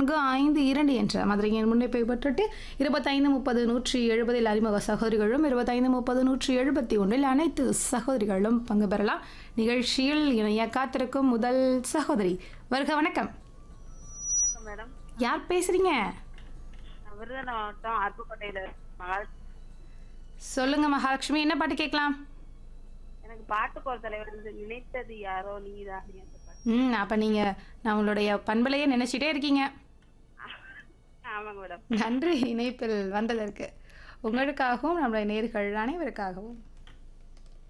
நான்கு ஐந்து இரண்டு என்ற மதுரையின் முன்னைப்பை பெற்றுட்டு இருபத்தைந்து முப்பது நூற்றி எழுபதில் அறிமுக சகோதரிகளும் இருபத்தைந்து முப்பது நூற்றி எழுபத்தி ஒன்றில் அனைத்து சகோதரிகளும் பங்கு பெறலாம் நிகழ்ச்சியில் இணைய காத்திருக்கும் முதல் சகோதரி வருக வணக்கம் வணக்கம் மேடம் யார் பேசுறீங்க நான் விருதுநகர் மாவட்டம் அருப்புக்கோட்டையில மகால் சொல்லுங்க மகாலட்சுமி என்ன பாட்டு கேட்கலாம் எனக்கு பாட்டுக்கோர் தலைவர் இருந்து நினைத்தது யாரோ நீதான் அந்த பாட்டு. ம் அப்போ நீங்கள் நான் உங்களுடைய பண்பலையே நினச்சிட்டே இருக்கீங்க ஆமாங்க மேடம் நன்றி இணைப்பில் வந்ததற்கு உங்களுக்காகவும் நம்முடைய நேர்கள் அனைவருக்காகவும்